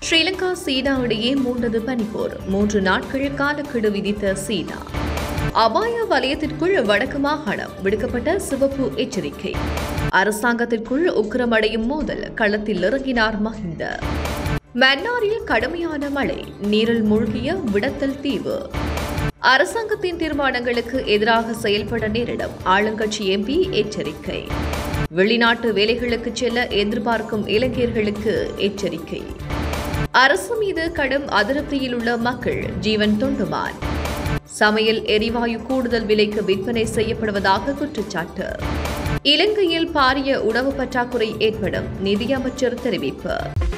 ஸ்ரீலங்கா சீனா இடையே மூண்டது பனிப்போர் மூன்று நாட்கள் காலக்கெடு விதித்த சீனா அபாய வலயத்திற்குள் வடக்கு மாகாணம் விடுக்கப்பட்ட சிவப்பு எச்சரிக்கை அரசாங்கத்திற்குள் உக்கிரமடையும் மோதல் களத்தில் இறங்கினார் மஹிந்த மன்னாரில் கடுமையான மழை நீரில் மூழ்கிய விடத்தல் தீவு அரசாங்கத்தின் தீர்மானங்களுக்கு எதிராக செயல்பட நேரிடும் ஆளுங்கட்சி எம்பி எச்சரிக்கை வெளிநாட்டு வேலைகளுக்கு செல்ல எதிர்பார்க்கும் இளைஞர்களுக்கு எச்சரிக்கை அரசு மீது கடும் அதிருப்தியில் உள்ள மக்கள் ஜீவன் தொண்டுமான் சமையல் எரிவாயு கூடுதல் விலைக்கு விற்பனை செய்யப்படுவதாக குற்றச்சாட்டு இலங்கையில் பாரிய உணவு பற்றாக்குறை ஏற்படும் நிதியமைச்சர் தெரிவிப்பு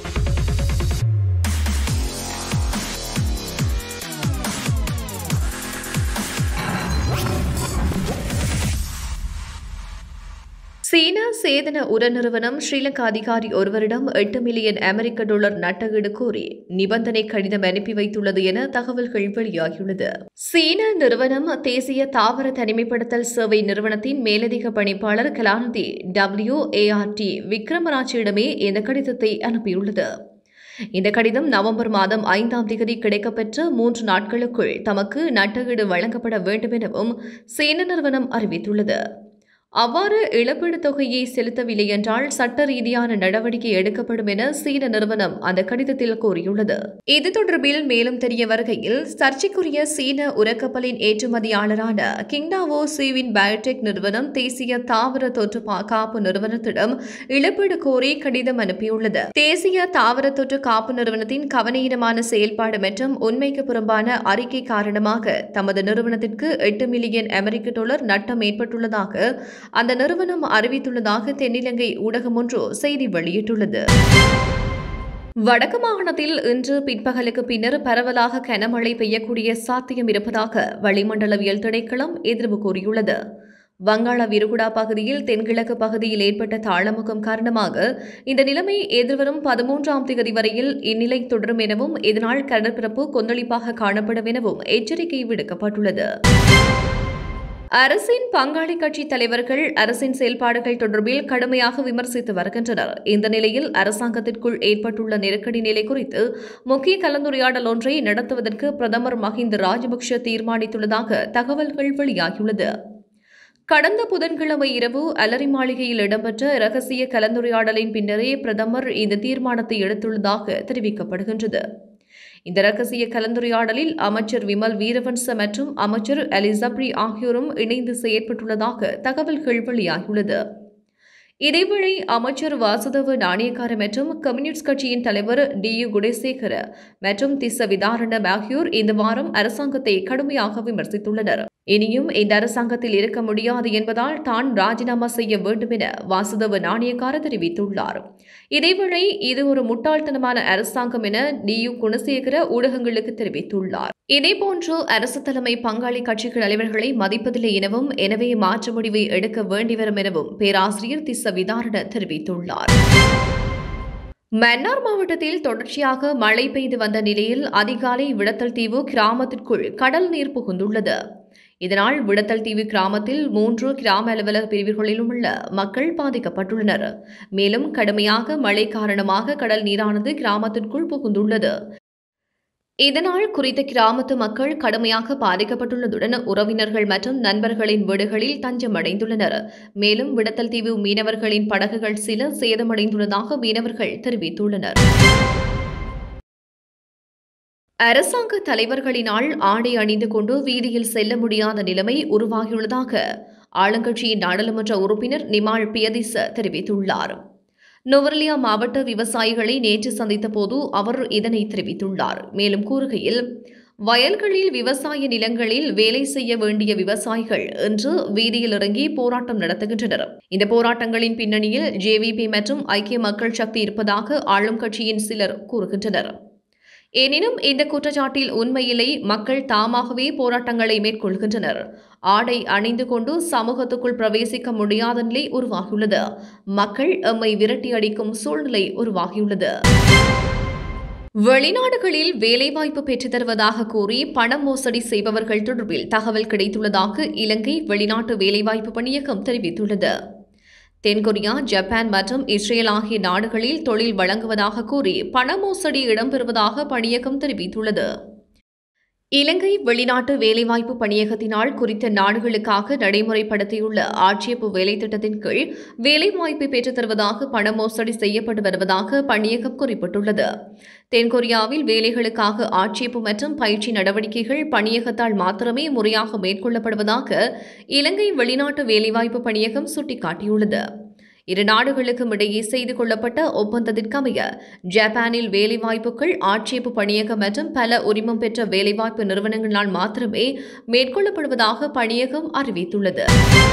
சீன சேதன உர நிறுவனம் ஸ்ரீலங்கா அதிகாரி ஒருவரிடம் எட்டு மில்லியன் அமெரிக்க டாலர் நட்டகீடு கோரி நிபந்தனை கடிதம் அனுப்பி வைத்துள்ளது என தகவல்கள் வெளியாகியுள்ளது சீன நிறுவனம் தேசிய தாவர தனிமைப்படுத்தல் சேவை நிறுவனத்தின் மேலதிக பணிப்பாளர் கலாநிதி டபிள்யூ ஏஆர்டி விக்ரமராஜிடமே இந்த கடிதத்தை அனுப்பியுள்ளது இந்த கடிதம் நவம்பர் மாதம் ஐந்தாம் தேதி கிடைக்கப்பெற்ற மூன்று நாட்களுக்குள் தமக்கு நட்டகீடு வழங்கப்பட வேண்டும் எனவும் சீன நிறுவனம் அறிவித்துள்ளது அவ்வாறு இழப்பீடு தொகையை செலுத்தவில்லை என்றால் சட்ட ரீதியான நடவடிக்கை எடுக்கப்படும் என சீன நிறுவனம் அந்த கடிதத்தில் கூறியுள்ளது இது தொடர்பில் மேலும் தெரிய வருகையில் சர்ச்சைக்குரிய சீன உரக்கப்பலின் ஏற்றுமதியாளரான கிங்டாவோ சீவின் பயோடெக் நிறுவனம் தேசிய தாவர தொற்று பா- காப்பு நிறுவனத்திடம் இழப்பீடு கோரி கடிதம் அனுப்பியுள்ளது தேசிய தாவர தொற்று காப்பு நிறுவனத்தின் கவனஈனமான செயல்பாடு மற்றும் உண்மைக்கு புறம்பான அறிக்கை காரணமாக தமது நிறுவனத்திற்கு எட்டு மில்லியன் அமெரிக்க டாலர் நட்டம் ஏற்பட்டுள்ளதாக அந்த நிறுவனம் அறிவித்துள்ளதாக தென்னிலங்கை ஊடகம் ஒன்று செய்தி வெளியிட்டுள்ளது வடக்கு மாகாணத்தில் இன்று பிற்பகலுக்கு பின்னர் பரவலாக கனமழை பெய்யக்கூடிய சாத்தியம் இருப்பதாக வளிமண்டலவியல் திணைக்களம் எதிர்வு கூறியுள்ளது வங்காள விரிகுடா பகுதியில் தென்கிழக்கு பகுதியில் ஏற்பட்ட தாளமுகம் காரணமாக இந்த நிலைமை எதிர்வரும் பதிமூன்றாம் தேதி வரையில் இந்நிலை தொடரும் எனவும் இதனால் கடற்பரப்பு கொந்தளிப்பாக காணப்படும் எனவும் எச்சரிக்கை விடுக்கப்பட்டுள்ளது அரசின் பங்காளி கட்சி தலைவர்கள் அரசின் செயல்பாடுகள் தொடர்பில் கடுமையாக விமர்சித்து வருகின்றனர் இந்த நிலையில் அரசாங்கத்திற்குள் ஏற்பட்டுள்ள நெருக்கடி நிலை குறித்து முக்கிய கலந்துரையாடல் ஒன்றை நடத்துவதற்கு பிரதமர் மஹிந்த ராஜபக்ஷ தீர்மானித்துள்ளதாக தகவல்கள் வெளியாகியுள்ளது கடந்த புதன்கிழமை இரவு அலரி மாளிகையில் இடம்பெற்ற இரகசிய கலந்துரையாடலின் பின்னரே பிரதமர் இந்த தீர்மானத்தை எடுத்துள்ளதாக தெரிவிக்கப்படுகின்றது இந்த ரகசிய கலந்துரையாடலில் அமைச்சர் விமல் வீரவன்ச மற்றும் அமைச்சர் அலிசப்ரி ஆகியோரும் இணைந்து செயற்பட்டுள்ளதாக தகவல்கள் வெளியாகியுள்ளது இதேவேளை அமைச்சர் வாசுதேவ நாணயக்கார மற்றும் கம்யூனிஸ்ட் கட்சியின் தலைவர் டி யு குணசேகர மற்றும் திஸ்ஸ விதாரண ஆகியோர் இந்த வாரம் அரசாங்கத்தை கடுமையாக விமர்சித்துள்ளனர் இனியும் இந்த அரசாங்கத்தில் இருக்க முடியாது என்பதால் தான் ராஜினாமா செய்ய வேண்டும் என வாசுதேவ நாணயக்கார தெரிவித்துள்ளார் இதேவேளை இது ஒரு முட்டாள்தனமான அரசாங்கம் என டி யு குணசேகர ஊடகங்களுக்கு தெரிவித்துள்ளார் இதேபோன்று அரசு தலைமை பங்காளி கட்சிகள் தலைவர்களை மதிப்பதில்லை எனவும் எனவே மாற்று முடிவை எடுக்க வேண்டி வரும் எனவும் பேராசிரியர் திஸ்ஸ விதாரண தெரிவித்துள்ளார் மன்னார் மாவட்டத்தில் தொடர்ச்சியாக மழை பெய்து வந்த நிலையில் அதிகாலை விடத்தல் தீவு கிராமத்திற்குள் கடல் நீர் புகுந்துள்ளது இதனால் விடத்தல் தீவு கிராமத்தில் மூன்று கிராம அலுவலக பிரிவுகளிலும் உள்ள மக்கள் பாதிக்கப்பட்டுள்ளனர் மேலும் கடுமையாக மழை காரணமாக கடல் நீரானது கிராமத்திற்குள் புகுந்துள்ளது இதனால் குறித்த கிராமத்து மக்கள் கடுமையாக பாதிக்கப்பட்டுள்ளதுடன் உறவினர்கள் மற்றும் நண்பர்களின் வீடுகளில் தஞ்சமடைந்துள்ளனர் மேலும் விடத்தல் தீவு மீனவர்களின் படகுகள் சில சேதமடைந்துள்ளதாக மீனவர்கள் தெரிவித்துள்ளனர் அரசாங்க தலைவர்களினால் ஆடை அணிந்து கொண்டு வீதியில் செல்ல முடியாத நிலைமை உருவாகியுள்ளதாக ஆளுங்கட்சியின் நாடாளுமன்ற உறுப்பினர் நிமால் பியதிச தெரிவித்துள்ளார் நுவர்லியா மாவட்ட விவசாயிகளை நேற்று சந்தித்த போது அவர் இதனை தெரிவித்துள்ளார் மேலும் கூறுகையில் வயல்களில் விவசாய நிலங்களில் வேலை செய்ய வேண்டிய விவசாயிகள் இன்று வீதியில் இறங்கி போராட்டம் நடத்துகின்றனர் இந்த போராட்டங்களின் பின்னணியில் ஜேவிபி மற்றும் ஐக்கிய மக்கள் சக்தி இருப்பதாக ஆளும் கட்சியின் சிலர் கூறுகின்றனர் எனினும் இந்த குற்றச்சாட்டில் உண்மையிலே மக்கள் தாமாகவே போராட்டங்களை மேற்கொள்கின்றனர் ஆடை அணிந்து கொண்டு சமூகத்துக்குள் பிரவேசிக்க முடியாத நிலை உருவாகியுள்ளது மக்கள் எம்மை விரட்டி அடிக்கும் சூழ்நிலை உருவாகியுள்ளது வெளிநாடுகளில் வேலைவாய்ப்பு பெற்றுத் தருவதாக கூறி பண மோசடி செய்பவர்கள் தொடர்பில் தகவல் கிடைத்துள்ளதாக இலங்கை வெளிநாட்டு வேலைவாய்ப்பு பணியகம் தெரிவித்துள்ளது தென்கொரியா ஜப்பான் மற்றும் இஸ்ரேல் ஆகிய நாடுகளில் தொழில் வழங்குவதாக கூறி பண மோசடி இடம்பெறுவதாக பணியகம் தெரிவித்துள்ளது இலங்கை வெளிநாட்டு வேலைவாய்ப்பு பணியகத்தினால் குறித்த நாடுகளுக்காக நடைமுறைப்படுத்தியுள்ள ஆட்சேப்பு வேலை திட்டத்தின் கீழ் வேலைவாய்ப்பை பெற்றுத் தருவதாக பண மோசடி செய்யப்பட்டு வருவதாக பணியகம் குறிப்பிட்டுள்ளது தென்கொரியாவில் வேலைகளுக்காக ஆட்சேப்பு மற்றும் பயிற்சி நடவடிக்கைகள் பணியகத்தால் மாத்திரமே முறையாக மேற்கொள்ளப்படுவதாக இலங்கை வெளிநாட்டு வேலைவாய்ப்பு பணியகம் சுட்டிக்காட்டியுள்ளது இரு நாடுகளுக்கும் இடையே செய்து கொள்ளப்பட்ட ஒப்பந்தத்திற்கமைய ஜப்பானில் வேலைவாய்ப்புகள் ஆட்சேப்பு பணியகம் மற்றும் பல உரிமம் பெற்ற வேலைவாய்ப்பு நிறுவனங்களால் மாத்திரமே மேற்கொள்ளப்படுவதாக பணியகம் அறிவித்துள்ளது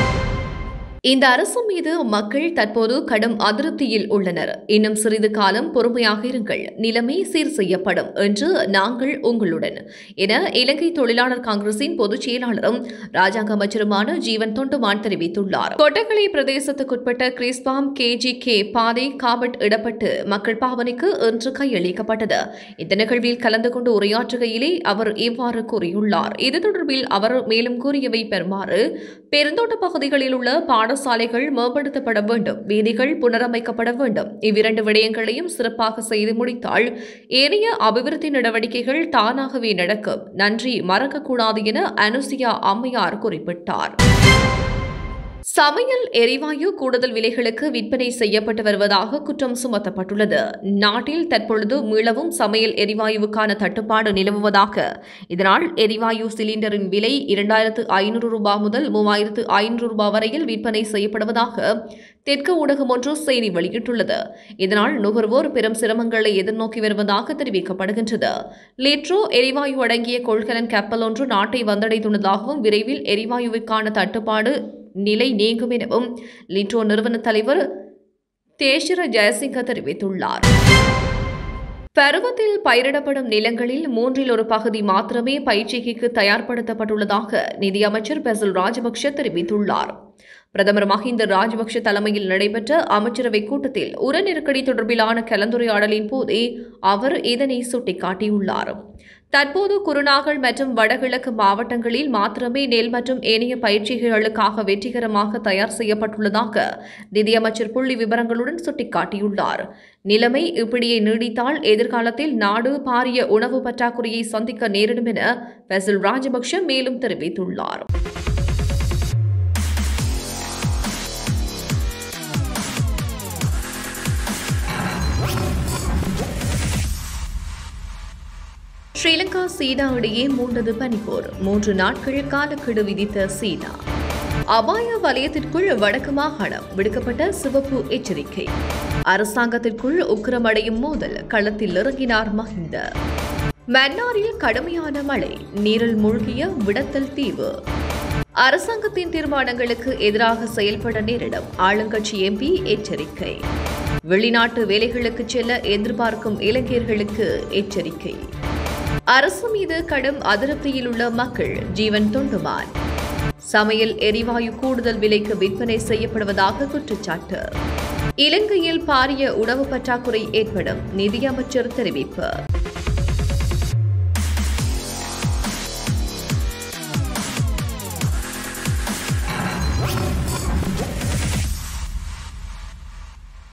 இந்த அரசு மீது மக்கள் தற்போது கடும் அதிருப்தியில் உள்ளனர் இன்னும் சிறிது காலம் பொறுமையாக இருங்கள் நிலைமை சீர் செய்யப்படும் என்று நாங்கள் உங்களுடன் என இலங்கை தொழிலாளர் காங்கிரசின் பொதுச் செயலாளரும் ராஜாங்க அமைச்சருமான ஜீவன் தொண்டுமான் தெரிவித்துள்ளார் கொட்டக்கலை பிரதேசத்துக்குட்பட்ட கிறிஸ்பாம் கேஜி கே பாதை காபட் இடப்பட்டு மக்கள் பாவனைக்கு இன்று கையளிக்கப்பட்டது இந்த நிகழ்வில் கலந்து கொண்டு உரையாற்றுகையிலே அவர் இவ்வாறு கூறியுள்ளார் இது தொடர்பில் அவர் மேலும் கூறியவை பெறுமாறு பெருந்தோட்ட பகுதிகளில் உள்ள பாடசாலைகள் மேம்படுத்தப்பட வேண்டும் வீதிகள் புனரமைக்கப்பட வேண்டும் இவ்விரண்டு விடயங்களையும் சிறப்பாக செய்து முடித்தால் ஏனைய அபிவிருத்தி நடவடிக்கைகள் தானாகவே நடக்கும் நன்றி மறக்கக்கூடாது என அனுசியா அம்மையார் குறிப்பிட்டார் சமையல் எரிவாயு கூடுதல் விலைகளுக்கு விற்பனை செய்யப்பட்டு வருவதாக குற்றம் சுமத்தப்பட்டுள்ளது நாட்டில் தற்பொழுது மீளவும் சமையல் எரிவாயுவுக்கான தட்டுப்பாடு நிலவுவதாக இதனால் எரிவாயு சிலிண்டரின் விலை இரண்டாயிரத்து ஐநூறு ரூபாய் முதல் மூவாயிரத்து ஐநூறு ரூபாய் வரையில் விற்பனை செய்யப்படுவதாக தெற்கு ஊடகம் ஒன்று செய்தி வெளியிட்டுள்ளது இதனால் நுகர்வோர் பெரும் சிரமங்களை எதிர்நோக்கி வருவதாக தெரிவிக்கப்படுகின்றது லிட்ரோ எரிவாயு அடங்கிய கொள்கலன் கப்பல் ஒன்று நாட்டை வந்தடைந்துள்ளதாகவும் விரைவில் எரிவாயுவிற்கான தட்டுப்பாடு நிலை நீங்கும் எனவும் லிட்ரோ நிறுவன தலைவர் தேஷர ஜெயசிங்க தெரிவித்துள்ளார் பருவத்தில் பயிரிடப்படும் நிலங்களில் மூன்றில் ஒரு பகுதி மாத்திரமே பயிற்சிக்கு தயார்படுத்தப்பட்டுள்ளதாக நிதியமைச்சர் பெசல் ராஜபக்ஷ தெரிவித்துள்ளார் பிரதமர் மஹிந்த ராஜபக்ஷ தலைமையில் நடைபெற்ற அமைச்சரவை கூட்டத்தில் உர நெருக்கடி தொடர்பிலான கலந்துரையாடலின் போதே அவர் இதனை சுட்டிக்காட்டியுள்ளார் தற்போது குருநாகல் மற்றும் வடகிழக்கு மாவட்டங்களில் மாத்திரமே நெல் மற்றும் ஏனைய பயிற்சிகளுக்காக வெற்றிகரமாக தயார் செய்யப்பட்டுள்ளதாக நிதியமைச்சர் புள்ளி விவரங்களுடன் சுட்டிக்காட்டியுள்ளார் நிலைமை இப்படியே நீடித்தால் எதிர்காலத்தில் நாடு பாரிய உணவு பற்றாக்குறையை சந்திக்க நேரிடும் என பெசில் ராஜபக்ஷ மேலும் தெரிவித்துள்ளார் ஸ்ரீலங்கா சீனா இடையே மூண்டது பனிப்போர் மூன்று நாட்கள் காலக்கெடு விதித்த சீனா அபாய வலயத்திற்குள் வடக்கு மாகாணம் விடுக்கப்பட்ட சிவப்பு எச்சரிக்கை அரசாங்கத்திற்குள் உக்கிரமடையும் மோதல் களத்தில் இறங்கினார் மஹிந்த மன்னாரில் கடுமையான மழை நீரில் மூழ்கிய விடத்தல் தீவு அரசாங்கத்தின் தீர்மானங்களுக்கு எதிராக செயல்பட நேரிடும் ஆளுங்கட்சி எம்பி எச்சரிக்கை வெளிநாட்டு வேலைகளுக்கு செல்ல எதிர்பார்க்கும் இளைஞர்களுக்கு எச்சரிக்கை அரசு மீது கடும் அதிருப்தியில் உள்ள மக்கள் ஜீவன் தொண்டுமான் சமையல் எரிவாயு கூடுதல் விலைக்கு விற்பனை செய்யப்படுவதாக குற்றச்சாட்டு இலங்கையில் பாரிய உணவு பற்றாக்குறை ஏற்படும் நிதியமைச்சர் தெரிவிப்பு